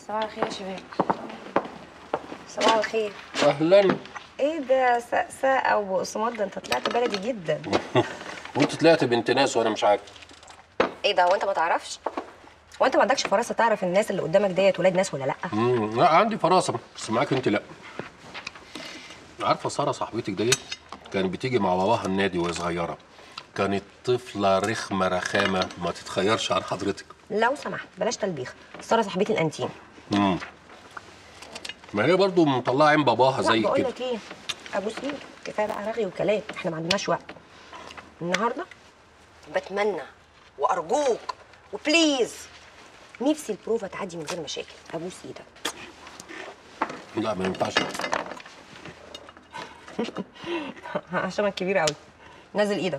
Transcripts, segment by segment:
صباح الخير يا شباب صباح الخير اهلا ايه ده سقسقه وبقسماط ده انت طلعت بلدي جدا وانت طلعت بنت ناس وانا مش عارف ايه ده هو انت ما تعرفش هو انت ما عندكش فراسه تعرف الناس اللي قدامك ديت ولاد ناس ولا لا مم، لا عندي فراسه بس معاك انت لا عارفه ساره صاحبتك ديت كانت بتيجي مع باباها النادي وهي صغيره كانت طفله رخمه رخامه ما تتخيرش عن حضرتك لو سمحت بلاش تلبيخ ساره صاحبتي الانتيم امم ما هي برضو مطلعه عين باباها لا زي بقول كده لك ايه ابو سيد كفايه بقى رغي وكلام احنا ما عندناش وقت النهارده بتمنى وارجوك وبليز نفسي البروفا تعدي من غير مشاكل ابوس ايدك لا ما ينفعش عشانك كبير قوي نزل ايدك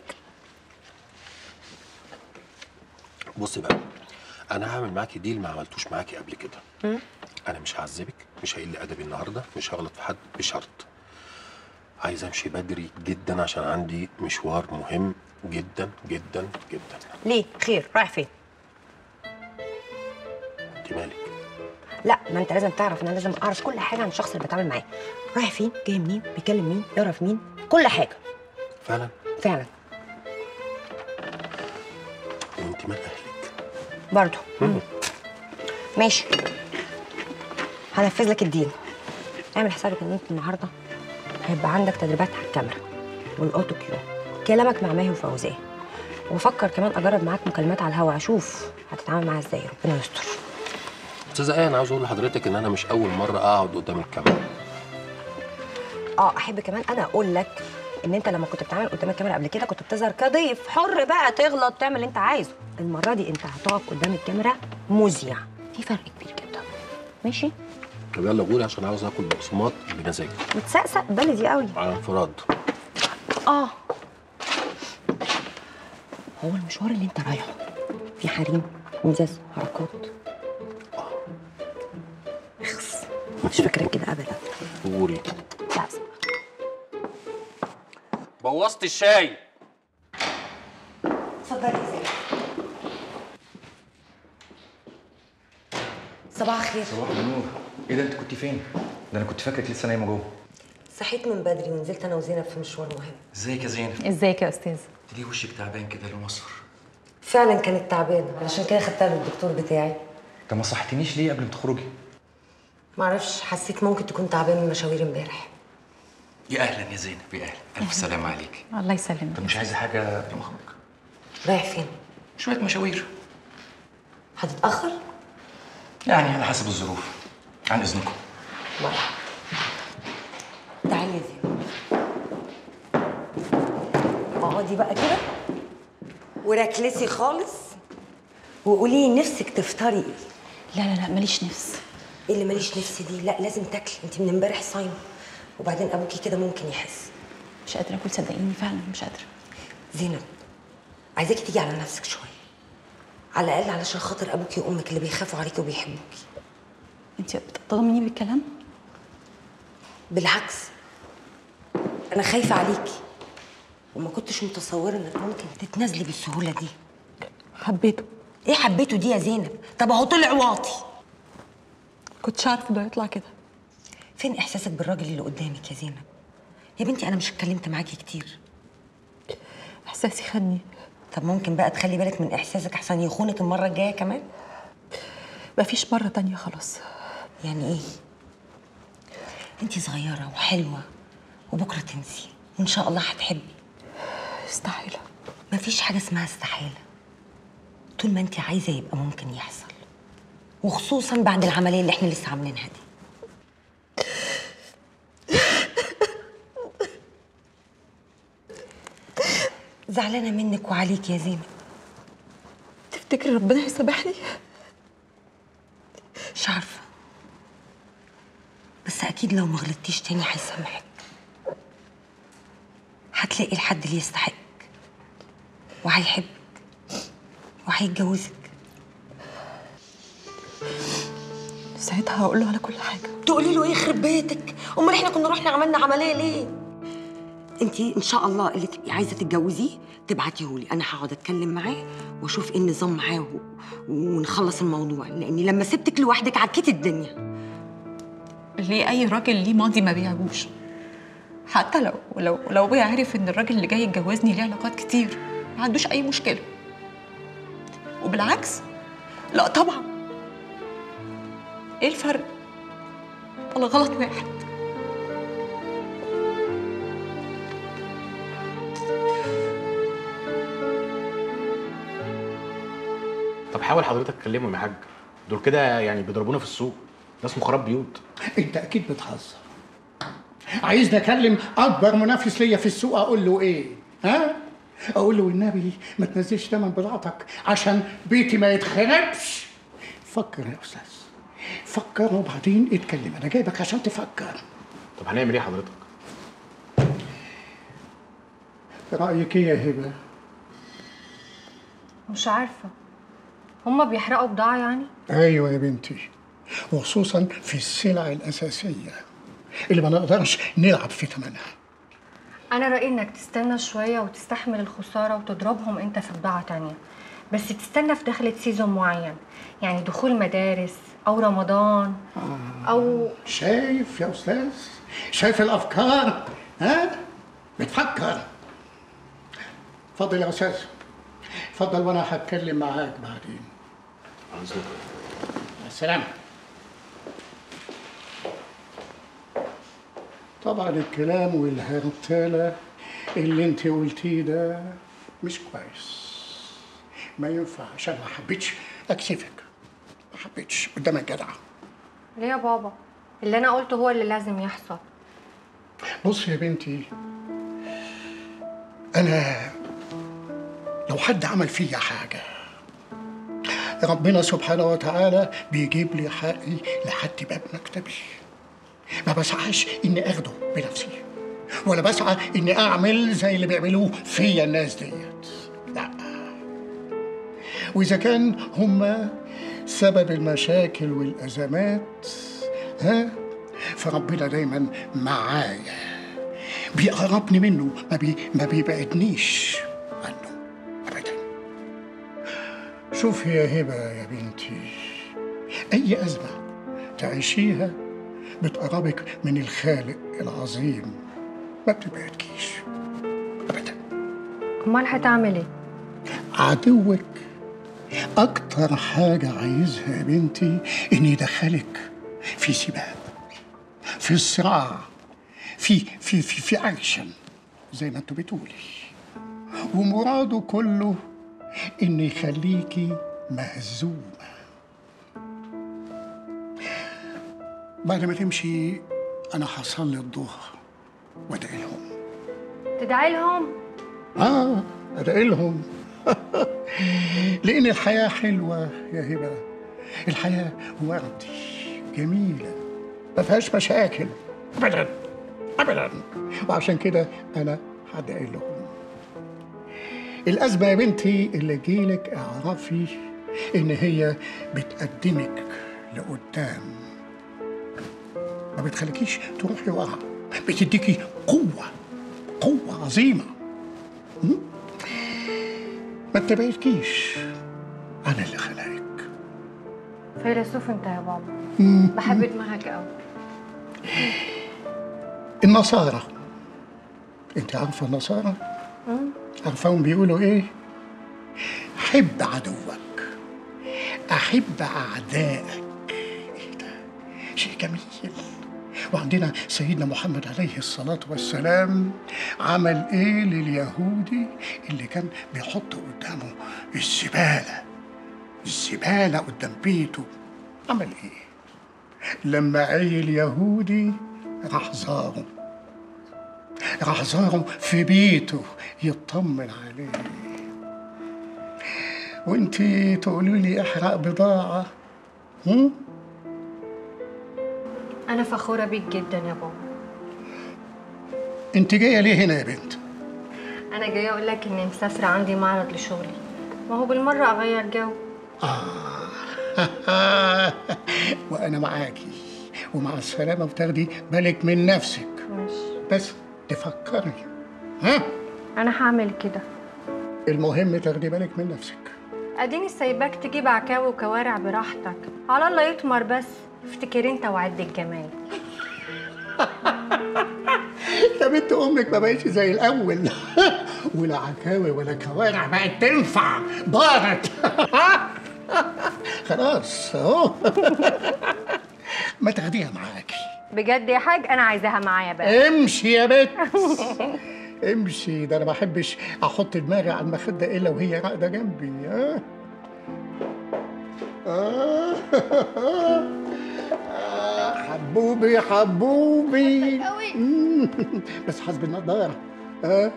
بصي بقى انا هعمل معاكي ديل ما عملتوش معاكي قبل كده انا مش هعذبك مش هقل ادبي النهارده مش هغلط في حد بشرط عايز امشي بدري جدا عشان عندي مشوار مهم جدا جدا جدا ليه خير رايح فين انت مالك لا ما انت لازم تعرف ان انا لازم اعرف كل حاجه عن الشخص اللي بتعامل معاه رايح فين جاي منين بيكلم مين يعرف مين كل حاجه فعلا فعلا وانت مال اهلك برضه ماشي هنفذ لك الديل اعمل حسابك ان انت النهارده هيبقى عندك تدريبات على الكاميرا والاوتو كيو كلامك مع ماهي وفوزيه وفكر كمان اجرب معاك مكالمات على الهوا اشوف هتتعامل معاها ازاي ربنا يستر استاذه ايه انا عاوز اقول لحضرتك ان انا مش اول مره اقعد قدام الكاميرا اه احب كمان انا اقول لك ان انت لما كنت بتعمل قدام الكاميرا قبل كده كنت بتظهر كضيف حر بقى تغلط تعمل اللي انت عايزه المره دي انت هتقف قدام الكاميرا مذيع في فرق كبير جدا ماشي طب يلا قولي عشان عاوز اكل بقسماط بمزاج متسقسق بلدي قوي على انفراد اه هو المشوار اللي انت رايحه في حريم مزاز حركات اخس مش فاكرك كده ابدا قولي لا بوظت الشاي اتفضلي يا زينب صباح الخير صباح النور ايه ده انت كنت فين؟ ده انا كنت فاكرك لسه نايمه جوه صحيت من بدري ونزلت انا وزينب في مشوار مهم ازيك يا زينب؟ ازيك يا استاذ انت ليه وشك تعبان كده لون اصفر؟ فعلا كانت تعبانه علشان كده خدتها للدكتور بتاعي انت ما صحتنيش ليه قبل ما تخرجي؟ معرفش حسيت ممكن تكون تعبان من مشاوير امبارح يا اهلا يا زينب يا اهلا الف سلامه عليك الله يسلمك طب مش عايزه حاجه قبل ما اخرج؟ رايح فين شويه مشاوير هتتاخر يعني على حسب الظروف عن اذنكم مرة تعالي يا زينب اقعدي بقى كده وركلسي خالص وقولي لي نفسك تفطري ايه لا لا لا ماليش نفس ايه اللي ماليش نفس دي لا لازم تاكلي انت من امبارح صايمه وبعدين ابوكي كده ممكن يحس مش قادره اكل صدقيني فعلا مش قادره زينب عايزاكي تيجي على نفسك شويه على الاقل علشان خاطر ابوكي وامك اللي بيخافوا عليكي وبيحبوكي انت بتطمني بالكلام بالعكس انا خايفه عليكي وما كنتش متصوره انك ممكن تتنازلي بالسهوله دي حبيته ايه حبيته دي يا زينب طب اهو طلع واطي كنتش عارفه ده يطلع كده فين احساسك بالراجل اللي قدامك يا زينب يا بنتي انا مش اتكلمت معاكي كتير احساسي خدني طب ممكن بقى تخلي بالك من احساسك احسن يخونك المره الجايه كمان مفيش مره تانية خلاص يعني ايه انتي صغيره وحلوه وبكره تنسي وان شاء الله هتحبي استحيله مفيش حاجه اسمها استحاله طول ما انتي عايزه يبقى ممكن يحصل وخصوصا بعد العمليه اللي احنا لسه عاملينها دي زعلانه منك وعليك يا زينب تفتكري ربنا هيسامحني مش عارفه بس اكيد لو ما غلطتيش تاني هيسامحك هتلاقي الحد اللي يستحقك وهيحبك وهيتجوزك ساعتها هقول له على كل حاجه تقولي له ايه يخرب بيتك امال احنا كنا رحنا عملنا عمليه ليه انت ان شاء الله اللي تبقي عايزه تتجوزيه تبعتيهولي انا هقعد اتكلم معاه واشوف ايه النظام معاه و- ونخلص الموضوع لاني لما سبتك لوحدك عكيت الدنيا ليه اي راجل ليه ماضي ما بيعجبوش حتى لو لو لو ابويا عرف ان الراجل اللي جاي يتجوزني ليه علاقات كتير ما عندوش اي مشكله وبالعكس لا طبعا ايه الفرق ولا غلط واحد طب حاول حضرتك تكلمهم يا حاج دول كده يعني بيضربونا في السوق ده اسمه خراب بيوت انت اكيد بتهزر عايزني اكلم اكبر منافس ليا في السوق اقول له ايه ها اقول له والنبي ما تنزلش تمن بضاعتك عشان بيتي ما يتخربش فكر يا استاذ فكر وبعدين اتكلم انا جايبك عشان تفكر طب هنعمل ايه حضرتك رايك ايه يا هبه مش عارفة هما بيحرقوا بضاعة يعني؟ ايوه يا بنتي وخصوصا في السلع الاساسيه اللي ما نقدرش نلعب في ثمنها أنا رأيي إنك تستنى شوية وتستحمل الخسارة وتضربهم أنت في بضاعة تانية بس تستنى في دخلة سيزون معين يعني دخول مدارس أو رمضان أو شايف يا استاذ شايف الافكار ها بتفكر اتفضل يا استاذ اتفضل وانا هتكلم معاك بعدين على إذنك. مع السلامه طبعا الكلام والهرتله اللي انت قلتيه ده مش كويس ما ينفعش انا ما حبيتش اكسفك ما حبيتش قدامك جدعه ليه يا بابا؟ اللي أنا قلته هو اللي لازم يحصل بص يا بنتي انا لو حد عمل فيا حاجه ربنا سبحانه وتعالى بيجيب لي حقي لحد باب مكتبي ما بسعاش اني اخده بنفسي ولا بسعى اني اعمل زي اللي بيعملوه فيا الناس ديت لا واذا كان هما سبب المشاكل والازمات ها فربنا دايما معايا بيقربني منه ما, بي ما بيبعدنيش عنه ابدا شوفي يا هبه يا بنتي اي ازمه تعيشيها بتقربك من الخالق العظيم ما بتبعدكيش ابدا أمال هتعمل إيه؟ عدوك أكتر حاجة عايزها يا بنتي إن يدخلك في سباق في صراع في في في في أكشن زي ما أنتوا بتقولي ومراده كله إن يخليكي مهزومة بعد ما تمشي أنا هصلي الظهر وأدعي لهم تدعي لهم؟ آه أدعي لهم لأن الحياة حلوة يا هبة الحياة وردي جميلة ما فيهاش مشاكل أبدا أبدا وعشان كده أنا هدعي لهم الأزمة يا بنتي اللي جيلك اعرفي إن هي بتقدمك لقدام ما بتخليكيش تروحي ورا بتديكي قوة قوة عظيمة ما تبعدكيش أنا اللي خلقك فيلسوف أنت يا بابا بحب دماغك أوي النصارى أنت عارفة النصارى؟ عارفاهم بيقولوا إيه؟ حب عدوك أحب أعدائك إيه ده؟ شيء جميل وعندنا سيدنا محمد عليه الصلاة والسلام عمل إيه لليهودي اللي كان بيحط قدامه الزبالة الزبالة قدام بيته عمل إيه؟ لما عيل يهودي راح زاره راح زاره في بيته يطمن عليه وانتي تقولوا لي احرق بضاعة هم؟ أنا فخورة بيك جدا يا بابا انت جاية ليه هنا يا بنت؟ أنا جاية أقول لك إني مسافرة عندي معرض لشغلي ما هو بالمرة أغير جو وانا معاكي ومع السلامة وتاخدي بالك من نفسك ماشي بس تفكري ها انا هعمل كده المهم تاخدي بالك من نفسك اديني سايباك تجيب عكاوي وكوارع براحتك على الله يطمر بس افتكر انت وعد الجمال يا بنت امك ما بقتش زي الاول ولا عكاوي ولا كوارع بقت تنفع ضاعت خلاص اهو ما تاخديها معاكي بجد يا حاج انا عايزاها معايا بقى امشي يا بنت امشي ده انا ما احبش احط دماغي على المخده الا وهي راقده جنبي ها آه. آه، حبوبي حبوبي مم. بس حسب النضاره ها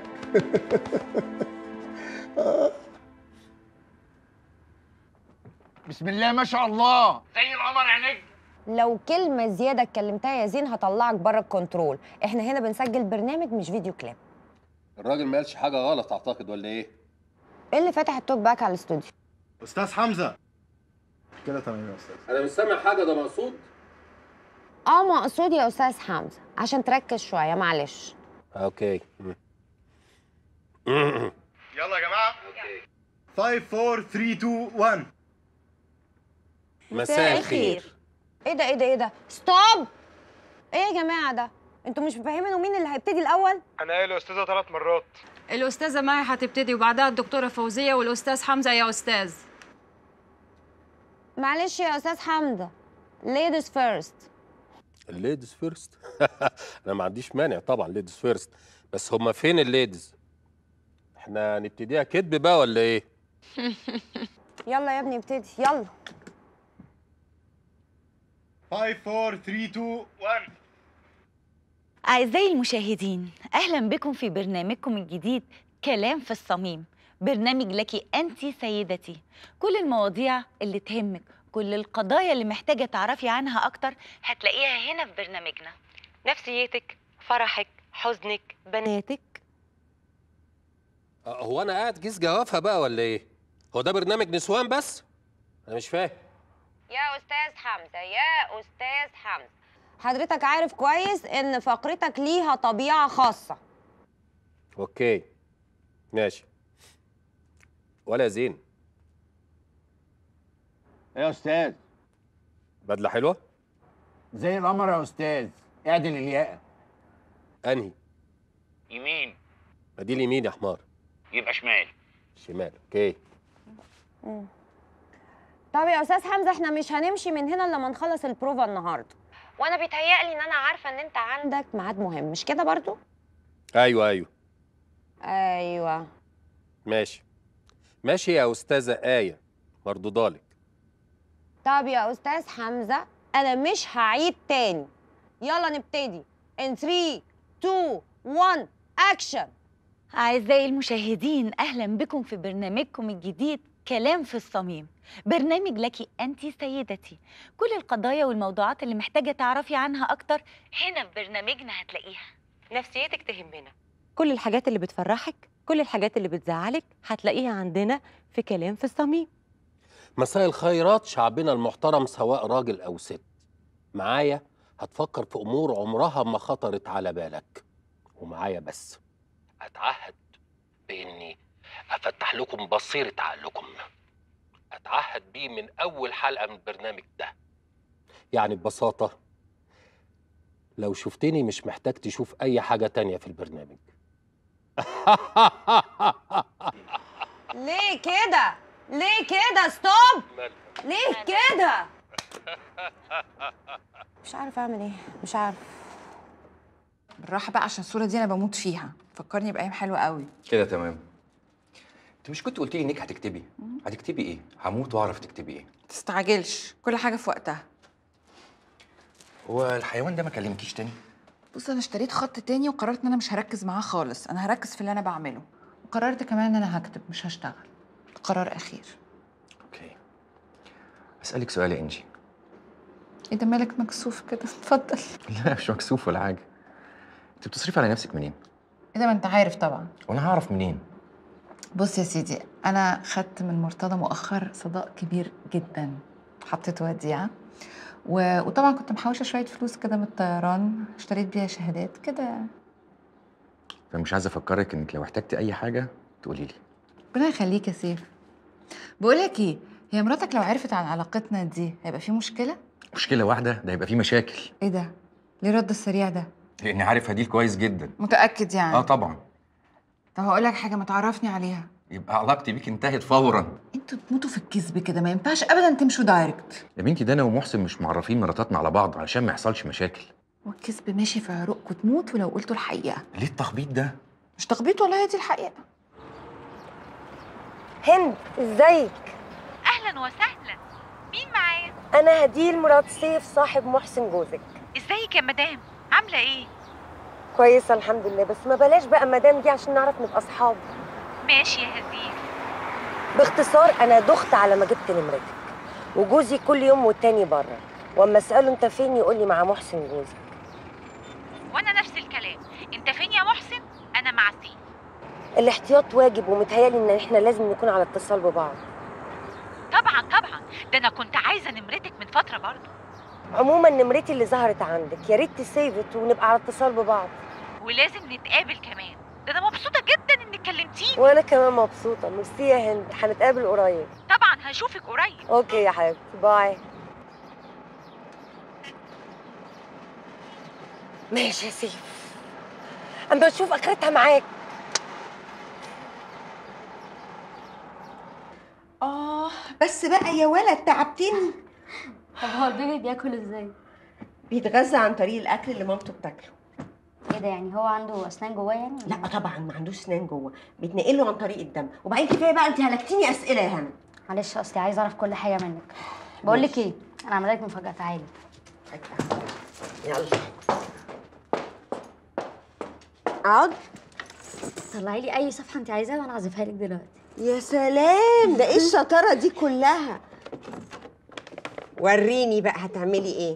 بسم الله ما شاء الله زي القمر عينيك لو كلمه زياده اتكلمتها يا زين هطلعك بره الكنترول احنا هنا بنسجل برنامج مش فيديو كليب الراجل ما قالش حاجه غلط اعتقد ولا ايه ايه اللي فاتح التوك باك على الاستوديو استاذ حمزه كده تمام يا استاذ انا مش سامع حاجه ده مقصود اه مقصود يا استاذ حمزه عشان تركز شويه معلش اوكي يلا يا جماعه 5 4 3 2 1 مساء الخير ايه ده ايه ده ايه ده ستوب ايه يا جماعه ده انتوا مش فاهمينه مين اللي هيبتدي الاول انا قايل يا استاذه ثلاث مرات الأستاذة ماي هتبتدي وبعدها الدكتورة فوزية والأستاذ حمزة يا أستاذ معلش يا استاذ حمزه ladies first الليديز فيرست انا ما عنديش مانع طبعا ليديز فيرست بس هما فين الليديز احنا نبتديها كدب بقى ولا ايه يلا يا ابني ابتدي يلا 5 4 3 2 1 أعزائي المشاهدين أهلا بكم في برنامجكم الجديد كلام في الصميم برنامج لك أنت سيدتي كل المواضيع اللي تهمك كل القضايا اللي محتاجة تعرفي عنها أكتر هتلاقيها هنا في برنامجنا نفسيتك فرحك حزنك بناتك أه، هو انا قاعد كيس جوافها بقى ولا ايه هو ده برنامج نسوان بس انا مش فاهم يا استاذ حمزه يا استاذ حمزه حضرتك عارف كويس ان فقرتك ليها طبيعه خاصه اوكي ماشي ولا زين يا استاذ بدله حلوه زي القمر يا استاذ اعدل الياقه انهي يمين ما دي اليمين يا حمار يبقى شمال شمال اوكي طب يا استاذ حمزه احنا مش هنمشي من هنا الا لما نخلص البروفا النهارده وانا بيتهيألي ان انا عارفه ان انت عندك ميعاد مهم مش كده برضو ايوه ايوه ايوه ماشي ماشي يا استاذه ايه مردودالك طب يا استاذ حمزه انا مش هعيد تاني يلا نبتدي in 3 2 1 اكشن أعزائي المشاهدين أهلا بكم في برنامجكم الجديد كلام في الصميم برنامج لك أنت سيدتي كل القضايا والموضوعات اللي محتاجة تعرفي عنها أكتر هنا في برنامجنا هتلاقيها نفسيتك تهمنا كل الحاجات اللي بتفرحك كل الحاجات اللي بتزعلك هتلاقيها عندنا في كلام في الصميم مساء الخيرات شعبنا المحترم سواء راجل او ست معايا هتفكر في امور عمرها ما خطرت على بالك ومعايا بس اتعهد باني افتح لكم بصيره عقلكم اتعهد بيه من اول حلقه من البرنامج ده يعني ببساطه لو شفتني مش محتاج تشوف اي حاجه تانية في البرنامج ليه كده ليه كده ستوب ليه كده مش عارفه اعمل ايه مش عارفه بالراحه بقى عشان الصوره دي انا بموت فيها فكرني بايام حلوه قوي كده تمام انت مش كنت قلت لي انك هتكتبي هتكتبي ايه هموت واعرف تكتبي ايه تستعجلش كل حاجه في وقتها هو الحيوان ده ما كلمكيش تاني بص انا اشتريت خط تاني وقررت ان انا مش هركز معاه خالص انا هركز في اللي انا بعمله وقررت كمان ان انا هكتب مش هشتغل قرار اخير اوكي اسالك سؤال يا انجي ايه ده مالك مكسوف كده اتفضل لا مش مكسوف ولا حاجه انت بتصرفي على نفسك منين ايه ده ما انت عارف طبعا وانا هعرف منين بص يا سيدي انا خدت من مرتضى مؤخر صداق كبير جدا حطيت وديعه و... وطبعا كنت محوشه شويه فلوس كده من الطيران اشتريت بيها شهادات كده فمش عايز افكرك انك لو احتجتي اي حاجه تقولي لي ربنا يخليك يا سيف بقول لك ايه هي مراتك لو عرفت عن علاقتنا دي هيبقى في مشكله مشكله واحده ده هيبقى فيه مشاكل ايه ده ليه الرد السريع ده لاني عارف هديل كويس جدا متاكد يعني اه طبعا طب هقول لك حاجه ما تعرفني عليها يبقى علاقتي بيك انتهت فورا انتوا بتموتوا في الكذب كده ما ينفعش ابدا تمشوا دايركت يا بنتي ده انا ومحسن مش معرفين مراتاتنا على بعض علشان ما يحصلش مشاكل والكذب ماشي في عروقكم تموت ولو قلتوا الحقيقه ليه التخبيط ده مش تخبيط والله هي دي الحقيقه هند ازيك اهلا وسهلا مين معايا انا هديل مرات سيف صاحب محسن جوزك ازيك يا مدام عامله ايه كويسه الحمد لله بس ما بلاش بقى مدام دي عشان نعرف نبقى اصحاب ماشي يا هديل باختصار انا دخت على ما جبت نمرتك وجوزي كل يوم والتاني بره واما اساله انت فين يقول لي مع محسن جوزك وانا نفس الكلام انت فين يا محسن انا مع سيف الاحتياط واجب ومتهيالي ان احنا لازم نكون على اتصال ببعض طبعا طبعا ده انا كنت عايزه نمرتك من فتره برضه عموما نمرتي اللي ظهرت عندك يا ريت تسيفت ونبقى على اتصال ببعض ولازم نتقابل كمان ده انا مبسوطه جدا انك كلمتيني وانا كمان مبسوطه ميرسي يا هند هنتقابل قريب طبعا هشوفك قريب اوكي يا حبيبتي باي ماشي يا سيف اما تشوف اخرتها معاك اه بس بقى يا ولد تعبتني طب هو البيبي بياكل ازاي؟ بيتغذى عن طريق الاكل اللي مامته بتاكله ايه ده يعني هو عنده اسنان جواه يعني؟ لا طبعا ما عندوش اسنان جوه بيتنقل له عن طريق الدم وبعدين كفايه بقى انت هلكتيني اسئله يا هنا معلش اصلي عايزه اعرف كل حاجه منك بقول لك ايه انا عامله لك مفاجاه تعالي يلا اقعد طلعي لي اي صفحه انت عايزاها وانا اعزفها لك دلوقتي يا سلام ده ايه الشطاره دي كلها وريني بقى هتعملي ايه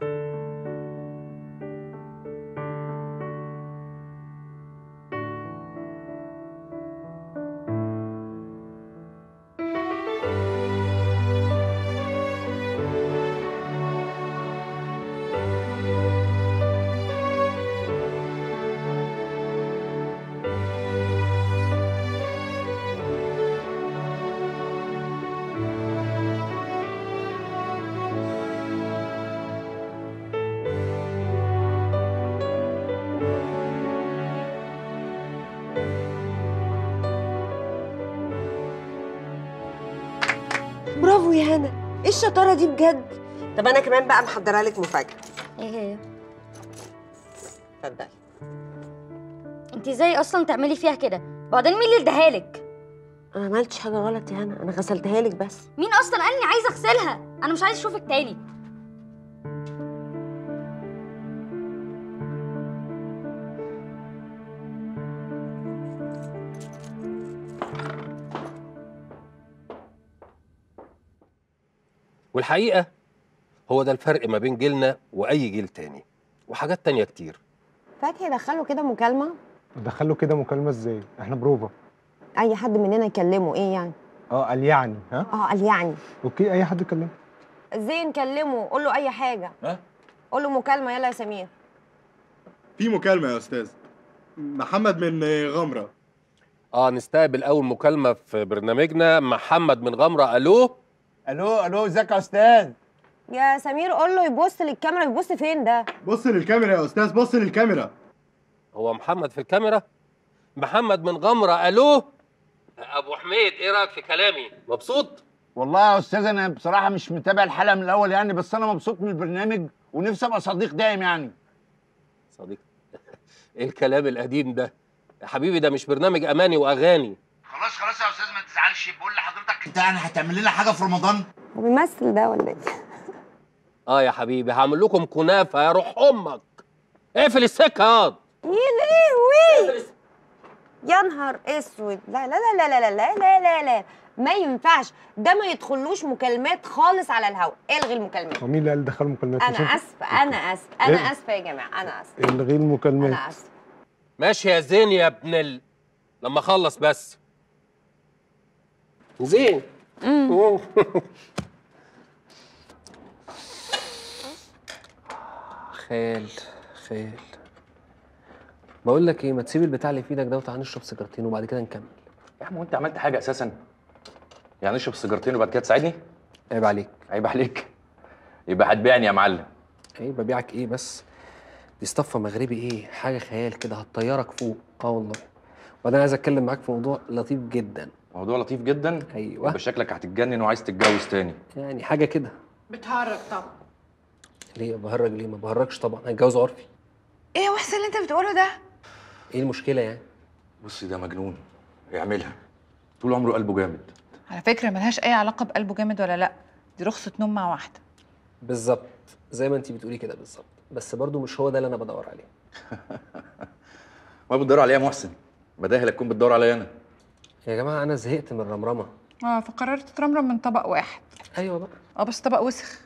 برافو يا هنا ايه الشطاره دي بجد طب انا كمان بقى محضره لك مفاجاه ايه هي؟ اتفضلي انت ازاي اصلا تعملي فيها كده؟ وبعدين مين اللي اداها لك؟ انا ما عملتش حاجه غلط يا هنا انا غسلتها لك بس مين اصلا قال لي عايزه اغسلها؟ انا مش عايزه اشوفك تاني والحقيقه هو ده الفرق ما بين جيلنا واي جيل تاني وحاجات تانية كتير فتحي دخله كده مكالمه دخله كده مكالمه ازاي احنا بروفا اي حد مننا يكلمه ايه يعني اه قال يعني ها اه قال يعني اوكي اي حد يكلمه ازاي نكلمه قول له اي حاجه ها؟ قول له مكالمه يلا يا سمير في مكالمة يا أستاذ محمد من غمرة اه نستقبل اول مكالمه في برنامجنا محمد من غمره الو الو الو ازيك يا استاذ يا سمير قول له يبص للكاميرا يبص فين ده بص للكاميرا يا استاذ بص للكاميرا هو محمد في الكاميرا محمد من غمره الو ابو حميد ايه رايك في كلامي مبسوط والله يا استاذ انا بصراحه مش متابع الحلقه من الاول يعني بس انا مبسوط من البرنامج ونفسي ابقى صديق دايم يعني صديق ايه الكلام القديم ده يا حبيبي ده مش برنامج اماني واغاني خلاص خلاص يا استاذ ما تزعلش بقول لحضرتك انت يعني هتعمل لنا حاجه في رمضان هو بيمثل ده ولا ايه اه يا حبيبي هعمل لكم كنافه يا روح امك اقفل السكه ياض يا لهوي يا نهار اسود لا لا لا لا لا لا لا لا لا ما ينفعش ده ما يدخلوش مكالمات خالص على الهواء الغي المكالمات هو مين اللي قال دخله مكالمات مش انا انت؟ اسفه انا اسفه انا إيه؟ اسفه يا جماعه انا اسفه الغي المكالمات انا اسفه ماشي يا زين يا ابن ال... لما اخلص بس زين خال خال بقول لك ايه ما تسيب البتاع اللي في ايدك ده وتعالى نشرب سيجارتين وبعد كده نكمل يا عم وانت عملت حاجه اساسا يعني اشرب سيجارتين وبعد كده تساعدني عيب عليك عيب عليك يبقى هتبيعني يا معلم ايه ببيعك ايه بس دي صفة مغربي ايه حاجة خيال كده هتطيرك فوق اه والله وبعدين عايز اتكلم معاك في موضوع لطيف جدا موضوع لطيف جدا ايوه يبقى شكلك هتتجنن وعايز تتجوز تاني يعني حاجة كده بتهرج طبعا ليه بهرج ليه ما بهرجش طبعا هتجوز عرفي ايه يا محسن اللي انت بتقوله ده ايه المشكلة يعني بصي ده مجنون يعملها طول عمره قلبه جامد على فكره ملهاش اي علاقه بقلبه جامد ولا لا دي رخصه نوم مع واحده بالظبط زي ما انت بتقولي كده بالظبط بس برضو مش هو ده اللي انا بدور عليه ما بتدور عليا يا محسن بداهي تكون بتدور عليا انا يا جماعة انا زهقت من الرمرمة اه فقررت ترمرم من طبق واحد ايوه بقى اه بس طبق وسخ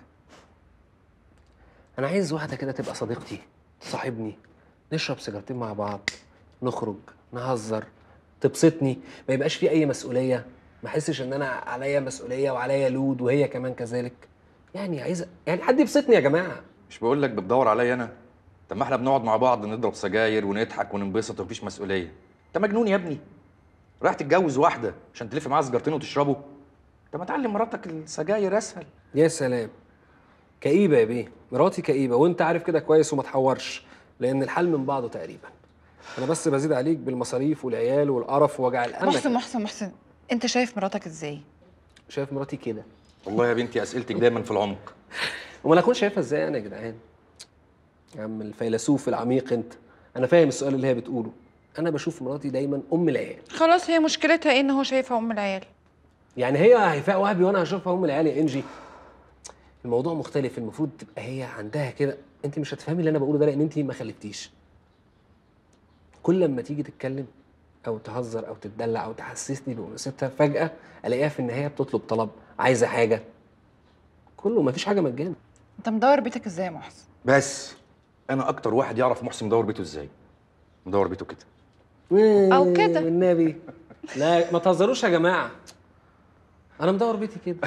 انا عايز واحدة كده تبقى صديقتي تصاحبني نشرب سيجارتين مع بعض نخرج نهزر تبسطني ما يبقاش في اي مسؤوليه ما احسش ان انا عليا مسؤوليه وعليا لود وهي كمان كذلك يعني عايز يعني حد يبسطني يا جماعه مش بقول لك بتدور عليا انا طب ما احنا بنقعد مع بعض نضرب سجاير ونضحك وننبسط ومفيش مسؤوليه انت مجنون يا ابني رايح تتجوز واحده عشان تلف معاها سيجارتين وتشربوا طب ما تعلم مراتك السجاير اسهل يا سلام كئيبه يا بيه مراتي كئيبه وانت عارف كده كويس وما تحورش لان الحل من بعضه تقريبا انا بس بزيد عليك بالمصاريف والعيال والقرف ووجع القلب محسن محسن محسن انت شايف مراتك ازاي شايف مراتي كده والله يا بنتي اسئلتك دايما في العمق وما انا اكون شايفها ازاي انا يا جدعان يا عم الفيلسوف العميق انت انا فاهم السؤال اللي هي بتقوله انا بشوف مراتي دايما ام العيال خلاص هي مشكلتها ايه ان هو شايفها ام العيال يعني هي هيفاء وهبي وانا هشوفها ام العيال يا انجي الموضوع مختلف المفروض تبقى هي عندها كده انت مش هتفهمي اللي انا بقوله ده لان انت ما خلفتيش كل لما تيجي تتكلم او تهزر او تتدلع او تحسسني بانوثتها فجاه الاقيها في النهايه بتطلب طلب عايزه حاجه كله مفيش حاجه مجانا انت مدور بيتك ازاي يا محسن بس انا اكتر واحد يعرف محسن مدور بيته ازاي مدور بيته كده أو كده. النبي لا ما تهزروش يا جماعه انا مدور بيتي كده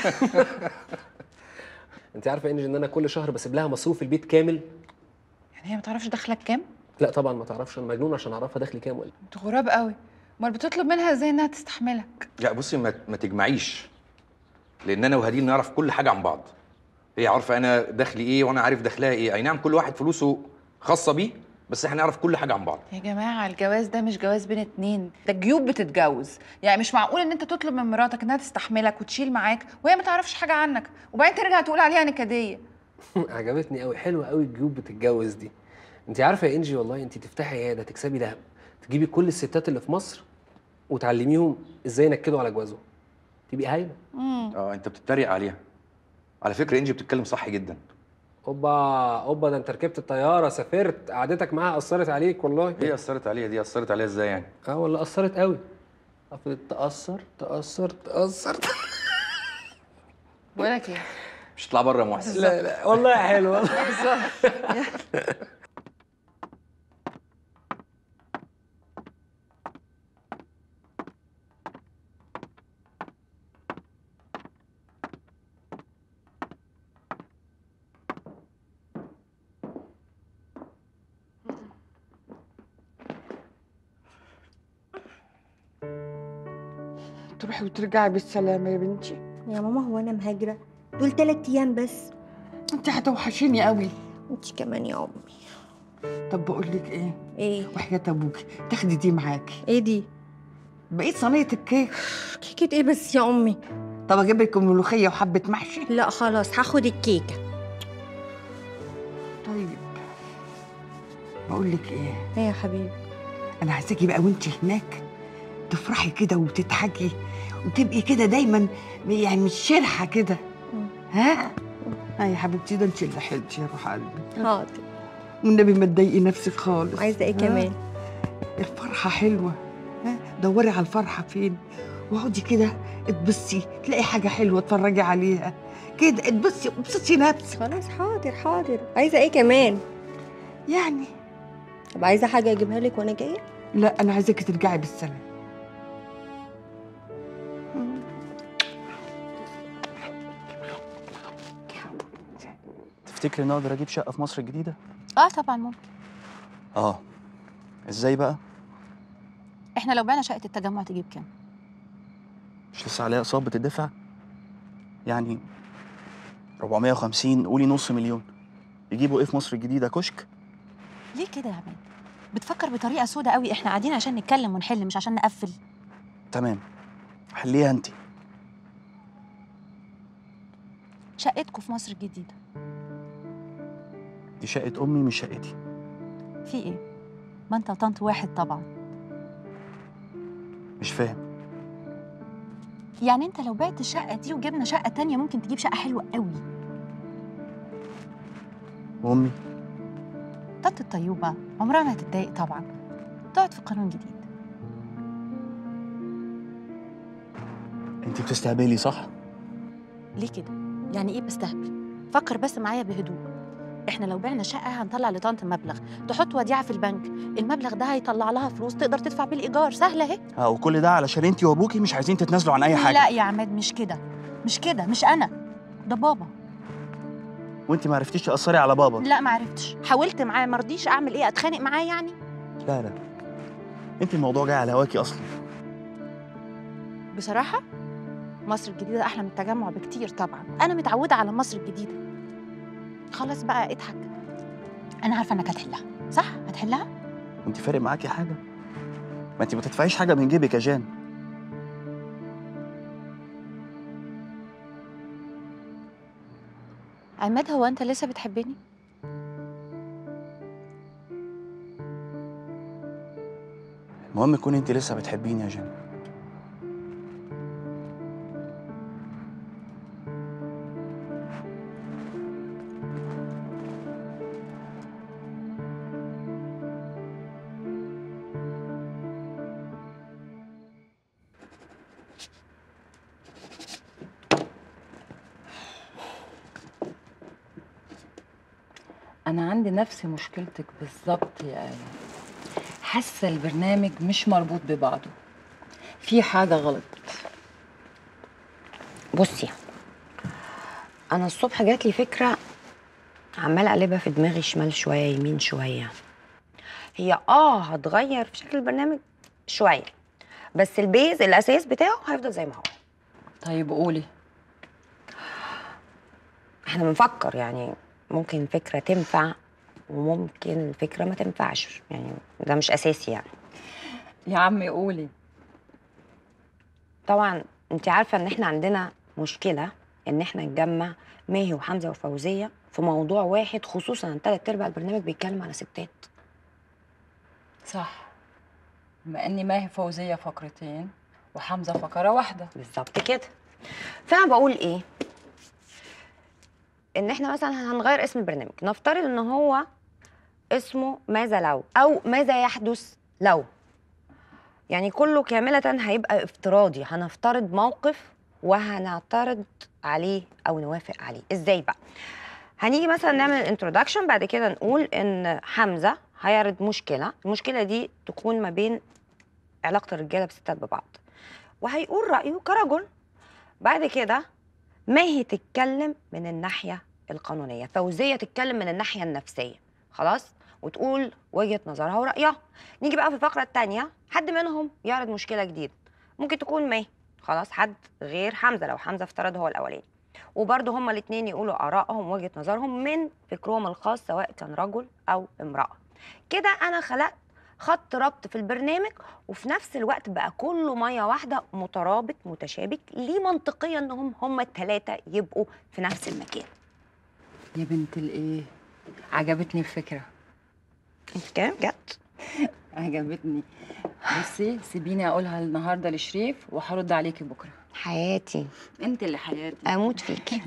انت عارفه يا انجي ان انا كل شهر بسيب لها مصروف البيت كامل يعني هي ما تعرفش دخلك كام لا طبعا ما تعرفش انا مجنون عشان اعرفها دخلي كام ولا انت غراب قوي امال بتطلب منها ازاي انها تستحملك لا بصي ما, ما تجمعيش لان انا وهديل نعرف كل حاجه عن بعض هي عارفه انا دخلي ايه وانا عارف دخلها ايه اي نعم كل واحد فلوسه خاصه بيه بس احنا نعرف كل حاجه عن بعض يا جماعه الجواز ده مش جواز بين اتنين ده جيوب بتتجوز يعني مش معقول ان انت تطلب من مراتك انها تستحملك وتشيل معاك وهي ما تعرفش حاجه عنك وبعدين ترجع تقول عليها نكديه عجبتني قوي حلوه قوي الجيوب بتتجوز دي انت عارفه يا انجي والله انت تفتحي عياده تكسبي دهب تجيبي كل الستات اللي في مصر وتعلميهم ازاي ينكدوا على جوازهم تبقي هايله اه انت بتتريق عليها على فكره انجي بتتكلم صح جدا اوبا اوبا ده انت ركبت الطياره سافرت قعدتك معاها اثرت عليك والله هي اثرت عليها دي اثرت عليها ازاي يعني اه والله اثرت قوي افرض تاثر تاثر تاثر بقول لك ايه مش هتطلع بره يا محسن لا لا والله حلو والله تروحي وترجعي بالسلامة يا بنتي يا ماما هو انا مهاجره دول تلات ايام بس انت هتوحشيني قوي انت كمان يا امي طب بقول لك ايه ايه وحياة ابوكي تاخدي دي معاكي ايه دي بقيت صينية الكيك كيكه ايه بس يا امي طب اجيب لك ملوخية وحبة محشي لا خلاص هاخد الكيكه طيب بقول لك ايه ايه يا حبيبي انا عايزاكي بقى وانت هناك تفرحي كده وتضحكي وتبقي كده دايما يعني مش شرحه كده ها ها يا حبيبتي ده انت اللي حلتي يا روح قلبي حاضر والنبي ما تضايقي نفسك خالص عايزه ايه ها؟ كمان الفرحه حلوه ها دوري على الفرحه فين واقعدي كده اتبصي تلاقي حاجه حلوه اتفرجي عليها كده اتبصي وابسطي نفسك خلاص حاضر حاضر عايزه ايه كمان يعني طب عايزه حاجه اجيبها لك وانا جايه لا انا عايزاكي ترجعي بالسلامه تفتكري ان اقدر اجيب شقه في مصر الجديده اه طبعا ممكن اه ازاي بقى احنا لو بعنا شقه التجمع تجيب كام مش لسه عليها اقساط بتدفع يعني 450 قولي نص مليون يجيبوا ايه في مصر الجديده كشك ليه كده يا عماد بتفكر بطريقه سودة قوي احنا قاعدين عشان نتكلم ونحل مش عشان نقفل تمام حليها انت شقتكم في مصر الجديده دي شقه امي مش شقتي في ايه ما انت وطنط واحد طبعا مش فاهم يعني انت لو بعت الشقه دي وجبنا شقه تانية ممكن تجيب شقه حلوه قوي وامي طنط الطيوبه عمرها ما هتتضايق طبعا تقعد في قانون جديد انت بتستهبلي صح ليه كده يعني ايه بستهبل فكر بس معايا بهدوء احنا لو بعنا شقه هنطلع لطنط مبلغ تحط وديعه في البنك المبلغ ده هيطلع لها فلوس تقدر تدفع بيه الايجار سهله اهي اه وكل ده علشان انت وابوكي مش عايزين تتنازلوا عن اي حاجه لا يا عماد مش كده مش كده مش انا ده بابا وانت ما عرفتيش تاثري على بابا لا ما عرفتش حاولت معاه ما رضيش اعمل ايه اتخانق معاه يعني لا لا انت الموضوع جاي على هواكي اصلا بصراحه مصر الجديده احلى من التجمع بكتير طبعا انا متعوده على مصر الجديده خلاص بقى اضحك انا عارفه انك هتحلها صح هتحلها انت فارق معاكي حاجه ما انت ما تدفعيش حاجه من جيبك يا جان عماد هو انت لسه بتحبني المهم تكوني انت لسه بتحبيني يا جان أنا عندي نفس مشكلتك بالظبط يا آية حاسة البرنامج مش مربوط ببعضه في حاجة غلط بصي أنا الصبح جات لي فكرة عمالة أقلبها في دماغي شمال شوية يمين شوية هي آه هتغير في شكل البرنامج شوية بس البيز الأساس بتاعه هيفضل زي ما هو طيب قولي احنا بنفكر يعني ممكن فكرة تنفع وممكن الفكرة ما تنفعش يعني ده مش أساسي يعني يا عمي قولي طبعا انت عارفة ان احنا عندنا مشكلة ان احنا نجمع ماهي وحمزة وفوزية في موضوع واحد خصوصا ان تلات ارباع البرنامج بيتكلم على ستات صح بما اني ماهي فوزيه فقرتين وحمزه فقره واحده بالظبط كده فانا بقول ايه ان احنا مثلا هنغير اسم البرنامج نفترض ان هو اسمه ماذا لو او ماذا يحدث لو يعني كله كاملة هيبقى افتراضي هنفترض موقف وهنعترض عليه او نوافق عليه ازاي بقى هنيجي مثلا نعمل الانترودكشن بعد كده نقول ان حمزة هيعرض مشكلة المشكلة دي تكون ما بين علاقة الرجالة بالستات ببعض وهيقول رأيه كرجل بعد كده ماهي تتكلم من الناحية القانونية فوزية تتكلم من الناحية النفسية خلاص وتقول وجهة نظرها ورأيها نيجي بقى في الفقرة التانية حد منهم يعرض مشكلة جديدة ممكن تكون ماهي خلاص حد غير حمزة لو حمزة افترض هو الأولاني وبرضه هما الاتنين يقولوا آرائهم وجهة نظرهم من فكرهم الخاص سواء كان رجل أو امرأة كده أنا خلقت خط ربط في البرنامج وفي نفس الوقت بقى كله ميه واحده مترابط متشابك ليه منطقيا انهم هم الثلاثه يبقوا في نفس المكان يا بنت الايه عجبتني الفكره انت كام جت عجبتني بصي سيبيني اقولها النهارده لشريف وهرد عليكي بكره حياتي انت اللي حياتي اموت فيكي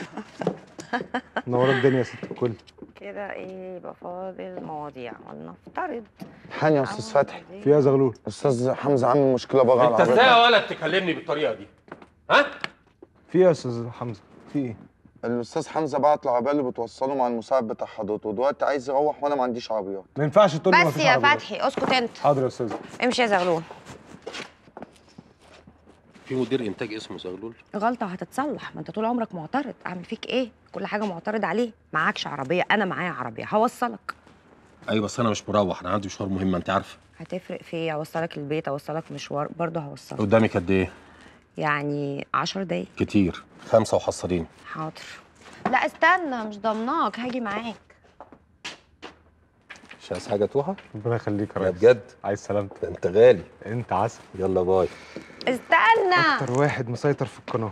نورت الدنيا يا ست الكل كده ايه يبقى فاضل مواضيع ولنفترض حان يا استاذ فتحي في ايه يا زغلول استاذ حمزه عامل مشكله بره على انت ازاي العربية. يا ولد تكلمني بالطريقه دي ها في ايه يا استاذ حمزه في ايه الاستاذ حمزه بعت العربيه اللي بتوصله مع المساعد بتاع حضرته ودلوقتي عايز يروح وانا ما عنديش عربيات ما ينفعش تقول لي بس يا فتحي اسكت انت حاضر يا استاذ امشي يا زغلول في مدير انتاج اسمه زغلول غلطه هتتصلح ما انت طول عمرك معترض اعمل فيك ايه كل حاجه معترض عليه معكش عربيه انا معايا عربيه هوصلك ايوه بس انا مش مروح انا عندي مشوار مهم انت عارفه هتفرق في ايه اوصلك البيت اوصلك مشوار برضه هوصلك قدامك قد ايه يعني عشر دقايق كتير خمسه وحصرين حاضر لا استنى مش ضمناك هاجي معاك مش عايز حاجه توها ربنا يخليك يا لا ريس بجد عايز سلامتك انت غالي انت عسل يلا باي استنى اكتر واحد مسيطر في القناه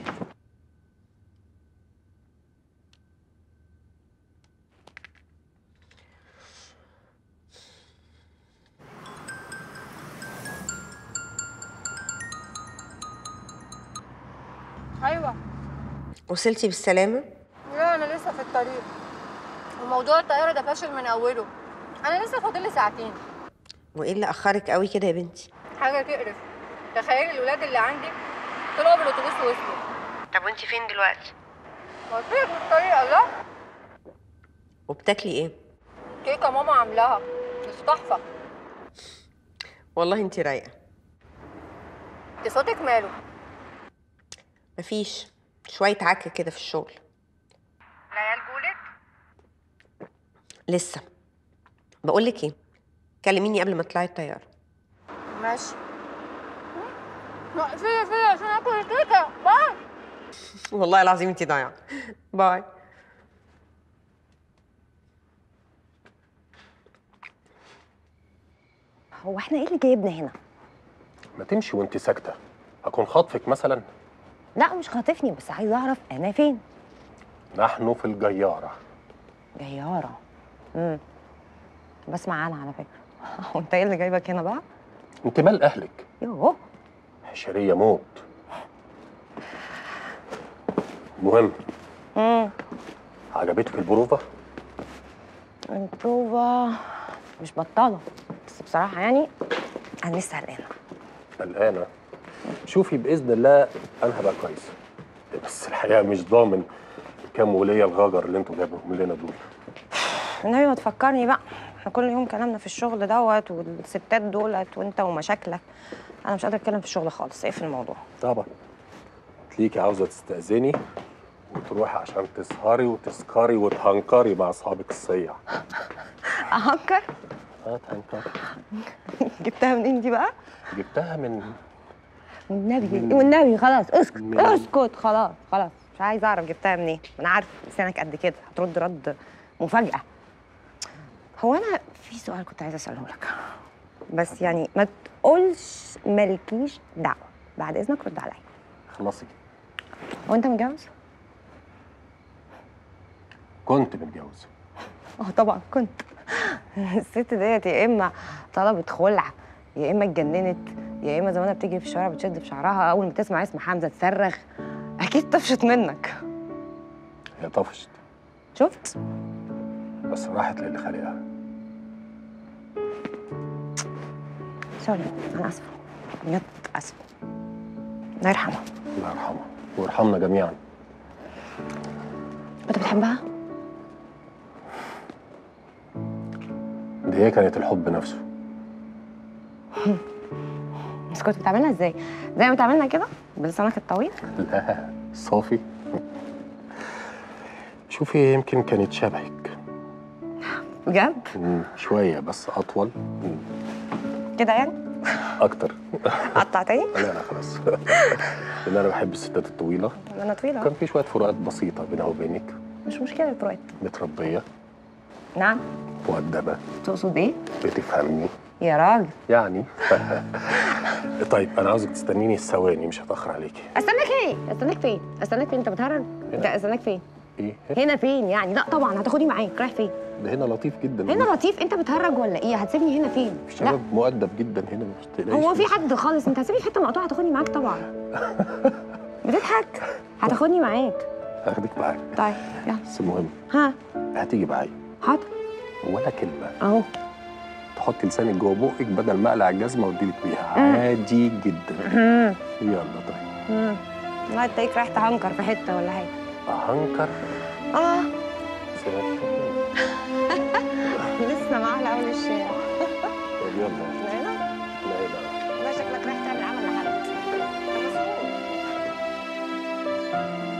ايوه وصلتي بالسلامه لا انا لسه في الطريق وموضوع الطياره ده فاشل من اوله انا لسه فاضل لي ساعتين وايه اللي اخرك قوي كده يا بنتي حاجه تقرف تخيلي الولاد اللي عندي طلعوا بالاتوبيس ووصلوا طب وانت فين دلوقتي قلت لك في الطريق الله وبتاكلي ايه كيكه ماما عاملاها بس تحفه والله انت رايقه انت صوتك ماله مفيش شويه عك كده في الشغل العيال جولك لسه بقول لك ايه كلميني قبل ما تطلعي الطياره ماشي فيا فيا عشان اكل الكيكه باي والله العظيم انت ضايعه باي هو احنا ايه اللي جايبنا هنا ما تمشي وانت ساكته اكون خاطفك مثلا لا مش خاطفني بس عايزه اعرف انا فين نحن في الجياره جياره امم بسمع عنها على فكره هو انت ايه اللي جايبك هنا بقى انت مال اهلك يوه حشريه موت المهم امم عجبتك البروفه البروفا مش بطاله بس بصراحه يعني انا لسه قلقانه قلقانه شوفي باذن الله انا هبقى كويس بس الحقيقه مش ضامن كام وليه الغجر اللي انتوا جايبهم لنا دول النبي ما تفكرني بقى احنا كل يوم كلامنا في الشغل دوت والستات دولت وانت ومشاكلك انا مش قادره اتكلم في الشغل خالص اقفل الموضوع طبعا تليكي عاوزه تستاذني وتروحي عشان تسهري وتسكري وتهنكري مع اصحابك الصيع اهكر اه تهنكري جبتها منين دي بقى جبتها من والنبي من- والنبي خلاص اسكت من- اسكت خلاص خلاص مش عايزه اعرف جبتها منين انا عارفه لسانك قد كده هترد رد مفاجاه هو انا في سؤال كنت عايزه اساله لك بس يعني ما تقولش مالكيش دعوه بعد اذنك رد عليا خلصي هو انت متجوز كنت متجوز اه طبعا كنت الست ديت يا اما طلبت خلع يا اما اتجننت يا اما زمانها بتجري في الشوارع بتشد في شعرها اول ما تسمع اسم حمزه تصرخ اكيد طفشت منك هي طفشت شفت بس راحت للي خلقها سوري انا اسفه بجد اسفه الله يرحمها الله يرحمها ويرحمنا جميعا انت بتحبها دي هي كانت الحب نفسه بس كنت بتعملها ازاي زي ما بتعملنا كده بلسانك الطويل لا صافي شوفي يمكن كانت شبهك بجد مم، شوية بس أطول مم، كده يعني أكتر قطع تاني لا لا خلاص لأن أنا بحب الستات الطويلة انا طويله كان في شوية فروقات بسيطة بينها وبينك مش مشكله الفروقات متربية نعم مؤدبة تقصد ايه بتفهمني يا راجل يعني طيب أنا عاوزك تستنيني ثواني مش هتأخر عليكي استناك ايه استناك فين استناك فين انت بتهرج انت استناك فين إيه؟ هنا فين يعني لا طبعا هتاخدني معاك رايح فين ده هنا لطيف جدا هنا لطيف انت بتهرج ولا ايه هتسيبني هنا فين لا شباب مؤدب جدا هنا مش تقلقيش هو في حد خالص انت هتسيبني في حته مقطوعه هتاخدني معاك طبعا بتضحك هتاخدني معاك هاخدك معاك طيب يلا بس المهم ها هتيجي معايا حاضر ولا كلمة اهو تحطي لسانك جوه بقك بدل ما اقلع الجزمة واديلك بيها مم. عادي جدا مم. يلا طيب مم. لا تلاقيك رايح تهنكر في حته ولا حاجه أهنكر اه سمعت لسه معاه لاول الشارع طب يلا احنا هنا احنا هنا لا شكلك رايح تعمل عمل لحد